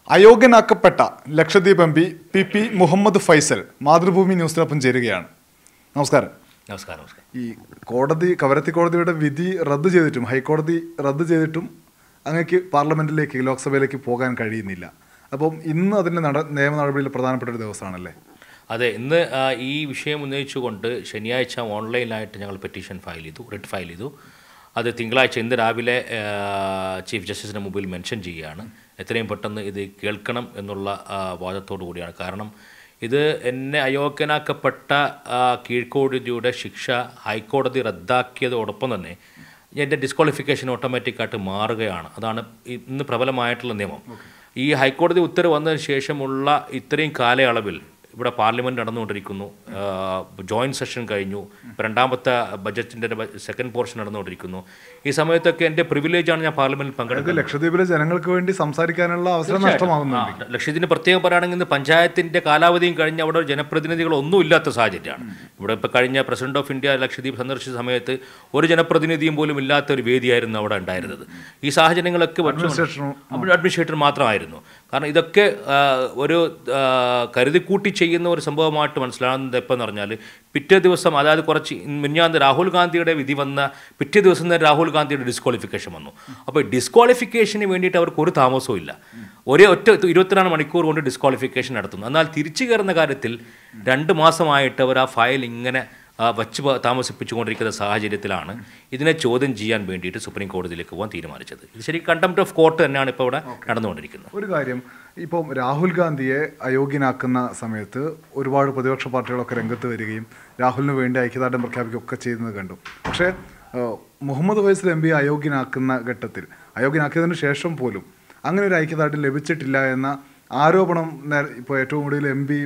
അയോഗ്യനാക്കപ്പെട്ട Lakshadweep M P P P Muhammad Faizal Mathrubhumi ന്യൂസിനൊപ്പം ചേരുകയാണ് നമസ്കാരം നമസ്കാരം നമസ്കാരം ഈ കോടതി കവരത്തി കോടതിയുടെ വിധി റദ്ദ് ചെയ്തിട്ടും ഹൈക്കോടതി റദ്ദ് ചെയ്തിട്ടും അങ്ങക്ക് പാർലമെന്റിലേക്ക് ലോക്സഭയിലേക്ക് പോകാൻ കഴിയുന്നില്ല അപ്പം ഇന്ന് അതിൻ്റെ നട നിയമ നടപടിയിൽ പ്രധാനപ്പെട്ട ഒരു ദിവസമാണല്ലേ അതെ ഇന്ന് ആ, ഈ വിഷയം ഉന്നയിച്ചുകൊണ്ട് ശനിയാഴ്ച ഓൺലൈനായിട്ട് ഞങ്ങൾ പെറ്റീഷൻ ഫയൽ ചെയ്തു റിട്ട് ഫയൽ ചെയ്തു അത് തിങ്കളാഴ്ച ഇന്ന് രാവിലെ ആ, ചീഫ് ജസ്റ്റിസിന് മുമ്പിൽ മെൻഷൻ ചെയ്യുകയാണ് എത്രയും പെട്ടെന്ന് ഇത് കേൾക്കണം എന്നുള്ള ആ, വാദത്തോടു കൂടിയാണ് കാരണം ഇത് എന്നെ അയോഗ്യനാക്കപ്പെട്ട ആ, കീഴ്ക്കോടതിയുടെ ശിക്ഷ ഹൈക്കോടതി റദ്ദാക്കിയതോടൊപ്പം തന്നെ എൻ്റെ ഡിസ്ക്വാളിഫിക്കേഷൻ ഓട്ടോമാറ്റിക്കായിട്ട് മാറുകയാണ് അതാണ് ഇന്ന് പ്രബലമായിട്ടുള്ള നിയമം ഈ ഹൈക്കോടതി ഉത്തരവ് വന്നതിന് ശേഷമുള്ള ഇത്രയും കാലയളവിൽ ഇവിടെ പാർലമെൻറ്റ് നടന്നുകൊണ്ടിരിക്കുന്നു ജോയിൻറ്റ് സെഷൻ കഴിഞ്ഞു ഇപ്പം രണ്ടാമത്തെ ബജറ്റിൻ്റെ സെക്കൻഡ് പോർഷൻ നടന്നുകൊണ്ടിരിക്കുന്നു ഈ സമയത്തൊക്കെ എൻ്റെ പ്രിവിലേജാണ് ഞാൻ പാർലമെൻറ്റിൽ ഇത് പങ്കെടുക്കുന്നത് ലക്ഷദ്വീപിലെ ജനങ്ങൾക്ക് വേണ്ടി സംസാരിക്കാനുള്ള അവസരം നഷ്ടമാകുന്നുണ്ട് ലക്ഷദ്വീപിന് പ്രത്യേകം പറയുകയാണെങ്കിൽ ഇന്ന് പഞ്ചായത്തിൻ്റെ കാലാവധിയും കഴിഞ്ഞ് അവിടെ ജനപ്രതിനിധികളൊന്നും ഇല്ലാത്ത സാഹചര്യമാണ് ഇവിടെ ഇപ്പോൾ കഴിഞ്ഞ പ്രസിഡന്റ് ഓഫ് ഇന്ത്യ ലക്ഷദ്വീപ് സന്ദർശിച്ച സമയത്ത് ഒരു ജനപ്രതിനിധിയും പോലും ഇല്ലാത്ത ഒരു വേദിയായിരുന്നു അവിടെ ഉണ്ടായിരുന്നത് ഈ സാഹചര്യങ്ങളൊക്കെ അഡ്മിനിസ്ട്രേഷനും അഡ്മിനിസ്ട്രേറ്റർ മാത്രമായിരുന്നു കാരണം ഇതൊക്കെ ആ, ഒരു ആ, കരുതിക്കൂട്ടി ചെയ്യുന്ന ഒരു സംഭവമായിട്ട് മനസ്സിലാകുന്നത് എപ്പോഴെന്ന് പറഞ്ഞാൽ പിറ്റേ ദിവസം അതായത് കുറച്ച് മിഞ്ഞാന്ന് രാഹുൽ ഗാന്ധിയുടെ വിധി വന്ന പിറ്റേ ദിവസം തന്നെ രാഹുൽ ഗാന്ധിയുടെ ഡിസ്ക്വാളിഫിക്കേഷൻ വന്നു അപ്പോൾ ഡിസ്ക്വാളിഫിക്കേഷന് വേണ്ടിയിട്ട് അവർക്ക് ഒരു താമസവും ഇല്ല ഒരേ ഒറ്റ ഇരുപത്തിനാല് മണിക്കൂർ കൊണ്ട് ഡിസ്ക്വാളിഫിക്കേഷൻ നടത്തുന്നു എന്നാൽ തിരിച്ചു കയറുന്ന കാര്യത്തിൽ രണ്ട് മാസമായിട്ട് അവർ ആ ഫയൽ ഇങ്ങനെ ആ, വച്ച് പ- താമസിപ്പിച്ചുകൊണ്ടിരിക്കുന്ന സാഹചര്യത്തിലാണ് ഇതിനെ ചോദ്യം ചെയ്യാൻ വേണ്ടിയിട്ട് സുപ്രീം കോടതിയിലേക്ക് പോകാൻ തീരുമാനിച്ചത് ഇത് ശരി കണ്ടംപ്റ്റ് ഓഫ് കോർട്ട് തന്നെയാണ് ഇപ്പോൾ ഇവിടെ നടന്നുകൊണ്ടിരിക്കുന്നത് ഒരു കാര്യം ഇപ്പം രാഹുൽ ഗാന്ധിയെ അയോഗ്യനാക്കുന്ന സമയത്ത് ഒരുപാട് പ്രതിപക്ഷ പാർട്ടികളൊക്കെ രംഗത്ത് വരികയും രാഹുലിന് വേണ്ടി ഐക്യദാർഢ്യം പ്രഖ്യാപിക്കുകയൊക്കെ ചെയ്യുന്നത് കണ്ടു പക്ഷേ ഏഹ്, മുഹമ്മദ് ഫൈസൽ എം പി അയോഗ്യനാക്കുന്ന ഘട്ടത്തിൽ അയോഗ്യനാക്കിയതിന് ശേഷം പോലും അങ്ങനെ ഒരു ഐക്യദാർഢ്യം ലഭിച്ചിട്ടില്ല എന്ന ആരോപണം നേ- ഇപ്പോൾ ഏറ്റവും കൂടുതൽ എം പി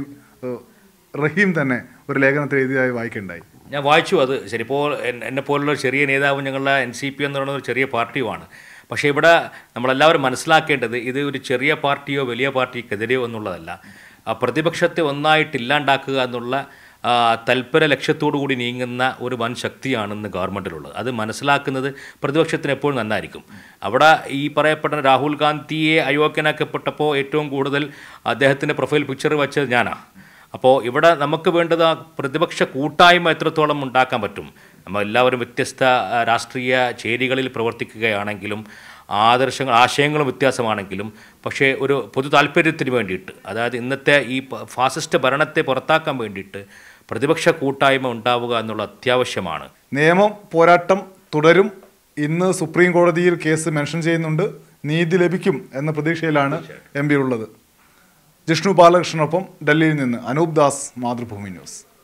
റഹീം തന്നെ ഒരു ലേഖനത്തിൽ എഴുതിയതായി വായിക്കുണ്ടായി ഞാൻ വായിച്ചു അത് ശരി ഇപ്പോൾ എൻ- എന്നെ പോലുള്ള ഒരു ചെറിയ നേതാവും ഞങ്ങളുടെ എൻ സി പി എന്ന് പറയുന്ന ഒരു ചെറിയ പാർട്ടിയുമാണ് പക്ഷേ ഇവിടെ നമ്മളെല്ലാവരും മനസ്സിലാക്കേണ്ടത് ഇത് ഒരു ചെറിയ പാർട്ടിയോ വലിയ പാർട്ടിക്കെതിരെയോ എന്നുള്ളതല്ല ആ പ്രതിപക്ഷത്തെ ഒന്നായിട്ട് ഇല്ലാണ്ടാക്കുക എന്നുള്ള ആ, തൽപര ലക്ഷ്യത്തോടു കൂടി നീങ്ങുന്ന ഒരു വൻ ശക്തിയാണ് ഇന്ന് ഗവൺമെൻറ്റിലുള്ളത് അത് മനസ്സിലാക്കുന്നത് പ്രതിപക്ഷത്തിന് എപ്പോഴും നന്നായിരിക്കും അവിടെ ഈ പറയപ്പെട്ട രാഹുൽ ഗാന്ധിയെ അയോഗ്യനാക്കപ്പെട്ടപ്പോൾ ഏറ്റവും കൂടുതൽ അദ്ദേഹത്തിൻ്റെ പ്രൊഫൈൽ പിക്ചർ വെച്ചത് ഞാനാണ് അപ്പോൾ ഇവിടെ നമുക്ക് വേണ്ടത് ആ പ്രതിപക്ഷ കൂട്ടായ്മ എത്രത്തോളം ഉണ്ടാക്കാൻ പറ്റും നമ്മൾ എല്ലാവരും വ്യത്യസ്ത ആ, രാഷ്ട്രീയ ചേരികളിൽ പ്രവർത്തിക്കുകയാണെങ്കിലും ആദർശങ്ങൾ ആശയങ്ങളും വ്യത്യാസമാണെങ്കിലും പക്ഷേ ഒരു പൊതു താല്പര്യത്തിന് വേണ്ടിയിട്ട് അതായത് ഇന്നത്തെ ഈ പ- ഫാസിസ്റ്റ് ഭരണത്തെ പുറത്താക്കാൻ വേണ്ടിയിട്ട് പ്രതിപക്ഷ കൂട്ടായ്മ ഉണ്ടാവുക എന്നുള്ള അത്യാവശ്യമാണ് നിയമം പോരാട്ടം തുടരും ഇന്ന് സുപ്രീം കോടതിയിൽ കേസ് മെൻഷൻ ചെയ്യുന്നുണ്ട് നീതി ലഭിക്കും എന്ന പ്രതീക്ഷയിലാണ് എം പി ഉള്ളത് ജിഷ്ണു ബാലകൃഷ്ണനൊപ്പം ഡൽഹിയിൽ നിന്ന് അനൂപ് ദാസ് മാതൃഭൂമി ന്യൂസ്